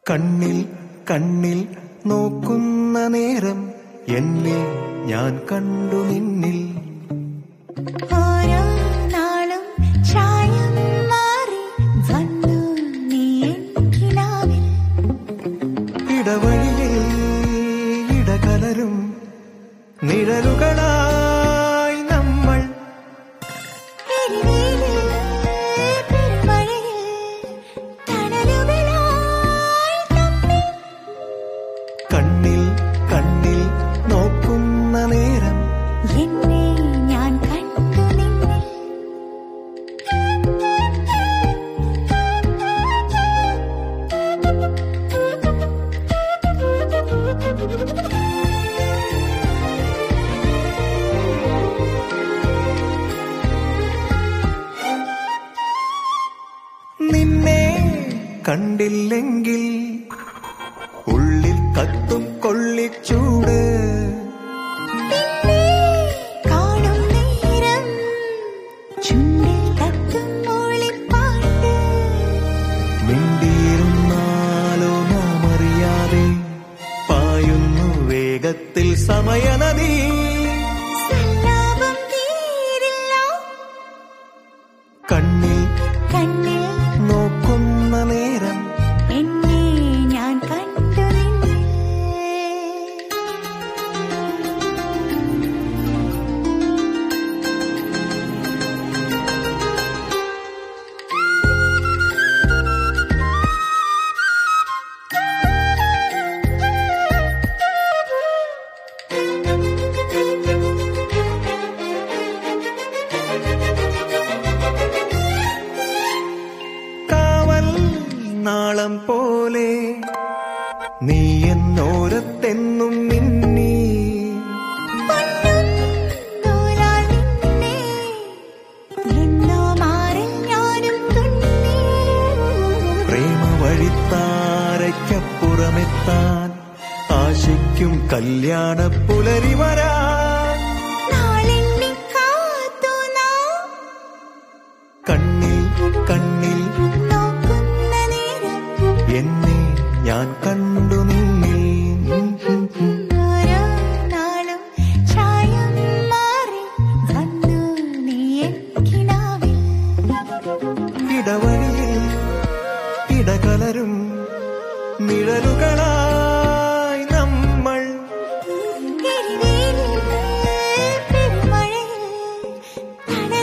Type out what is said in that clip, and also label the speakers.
Speaker 1: കണ്ണിൽ കണ്ണിൽ നോക്കുന്ന നേരം എന്നെ ഞാൻ കണ്ടു നിന്നിൽ
Speaker 2: ഓരോ നാളും ചായം മാറി വന്നു നീ എനിക്കിനാവിൽ
Speaker 1: ഇടവഴിയിൽ ഇടകലരും നിഴലുകളായി നമ്മൾ
Speaker 2: പെരുവീലിൽ പെരുമഴയിൽ തണലുകളായി തമ്മിൽ
Speaker 1: കണ്ണിൽ കണ്ണിൽ നോക്കുന്ന നേരം
Speaker 2: എന്നെ ഞാൻ കണ്ടു നിന്നിൽ
Speaker 1: നിന്നെ കണ്ടില്ലെങ്കിൽ ഉള്ളിൽ കത്തും കൊള്ളിച്ചൂട്
Speaker 2: നിന്നെ കാണും നേരം ചുണ്ടിൽ തട്ടും മൂളിപ്പാട്ട്
Speaker 1: മിണ്ടിയിരുന്നാലോ നാം അറിയാതെ പായുന്നു വേഗത്തിൽ സമയനദി
Speaker 2: സല്ലാപം തീരില്ല
Speaker 1: കണ്ണിൽ
Speaker 2: കണ്ണിൽ
Speaker 1: നോക്കുന്ന നേരം
Speaker 2: എന്നെ ഞാൻ കണ്ടു നിന്നിൽ
Speaker 1: കാവൽ നാളം പോലെ നീ എന്നോരത്തെന്നും മിന്നി
Speaker 2: പൊന്നും നൂലാൽ നിന്നെ എന്നോ മാറിൽ ഞാനും തുന്നി
Speaker 1: പ്രേമ വഴിത്താരയ്ക്കപ്പുറമെത്താൻ ആശയ്ക്കും കല്യാണ പുലരി വരാൻ
Speaker 2: നാളെന്നെ കാത്തു നാം
Speaker 1: കണ്ണിൽ കണ്ണിൽ
Speaker 2: നോക്കുന്ന നേരം
Speaker 1: എന്നെ ഞാൻ കണ്ടു നിന്നിൽ
Speaker 2: ഓരോ നാളും ചായം മാറി വന്നു നീ എനിക്കിനാവിൽ
Speaker 1: ഇടവഴിയിൽ ഇടകലരും നിഴലുകളായി നമ്മൾ
Speaker 2: പെരുവീലിൽ പെരുമഴയിൽ